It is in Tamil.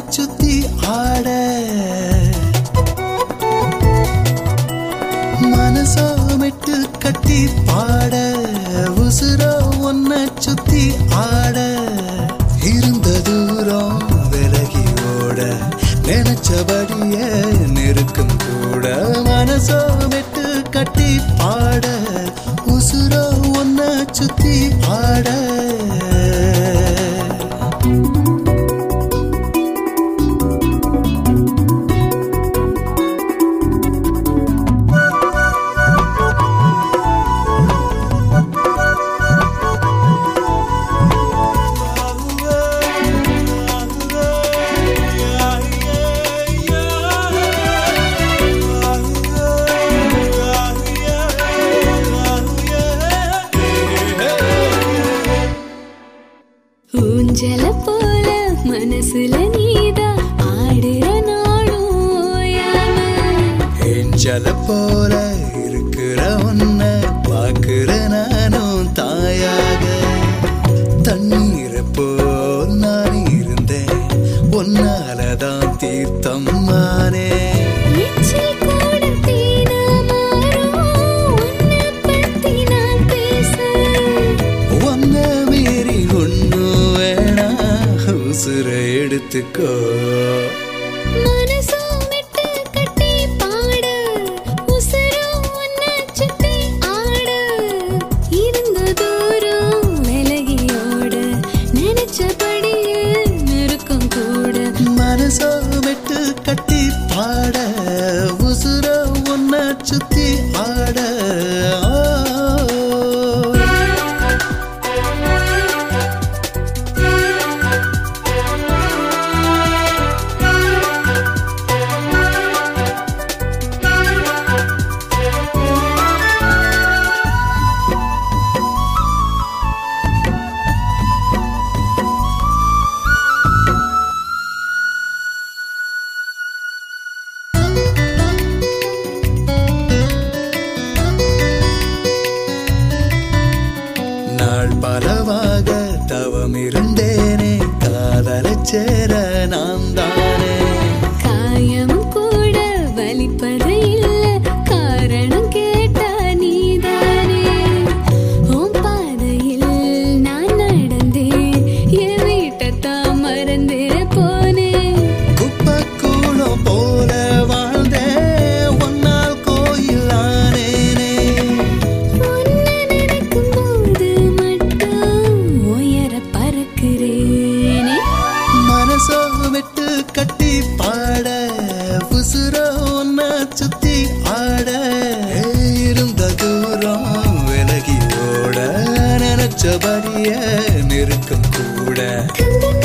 சுத்தி ஆட மனசோ மெட்டு கட்டி பாட உசுரோ ஒன்ன சுத்தி ஆட இருந்த தூரம் விலகி ஓட நினைச்சபடியே நெருக்கம் கூட மனசோ மெட்டு கட்டி பாட உசுரோ ஒன்ன சுத்தி ஆட ஊஞ்சல போல மனசுல நீதா ஆடுற நாளும் ஓயாம. ஏஞ்சல போல இருக்கிற உன்ன பாக்குற நானும் தாயாக தண்ணீரை போல் நான் இருந்தேன் உன்னாலதான் தீர்த்தம் மானே எச்சில் கூட தேனா மாறும், உன்னை பத்தி நான் பேச. ஒன்ன மீறி ஒன்னும் வேணா உசுர எடுத்துக்கோ மனசும் விட்டு கட்டி பாட, உசுரும் உன்னை சுத்தி ஆட. இருந்த தூரம் விலகி ஓட, நினைச்சபடியே நெருக்கம் கூட மனசோ விட்டு கட்டி பாட உசுர ஒன்ன சுத்தி ஆட நாள் பலவாக தவம் இருந்தேனே காதலச் சேர நான் தானே காயம் கூட வலிப்பது இல்ல காரணம் கேட்டா நீதானே உன் பாதையில் நான் நடந்தேன் என் வீட்டைத்தான் மறந்தே போனேன் குப்பக்கூடம் போல வாழ்ந்தேன் ஒன்னால் கோயில் ஆனேனே உன்னை நினைக்கும் போது மட்டும் உயர பறக்கிறேனே மனசோ விட்டு கட்டி பாட உசுரோ ஒன்ன சுத்தி ஆட இருந்த தூரம் விலகி ஓட நினைச்சபடிய நெருக்கம் கூட கந்தன்